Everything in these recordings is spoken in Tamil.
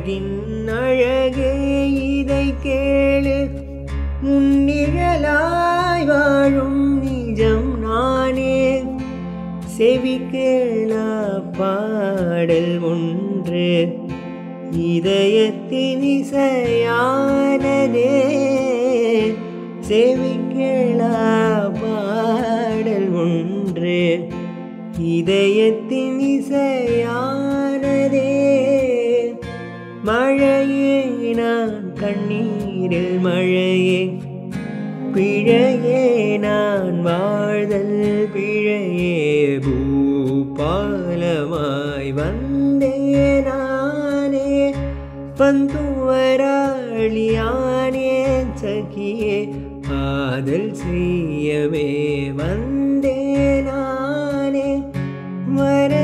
அழகின் அழகே இதை கேளு முன்னிழலாய் வாழும் நிஜம் நானே செவி கேளா பாடல் ஒன்று இதயத்தின் இசையானதே செவி கேளா பாடல் ஒன்று இதயத்தின் இசையானதே மழையே நான் கண்ணீரில் மழையே பிழையே நான் வாழ்தல் பிழையே பூபாலமாய் வந்தே நானே பந்துவராளியானே சகியே காதல் செய்யவே வந்தே நானே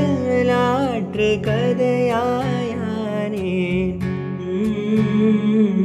வரலாற்று கதையாயானே உம்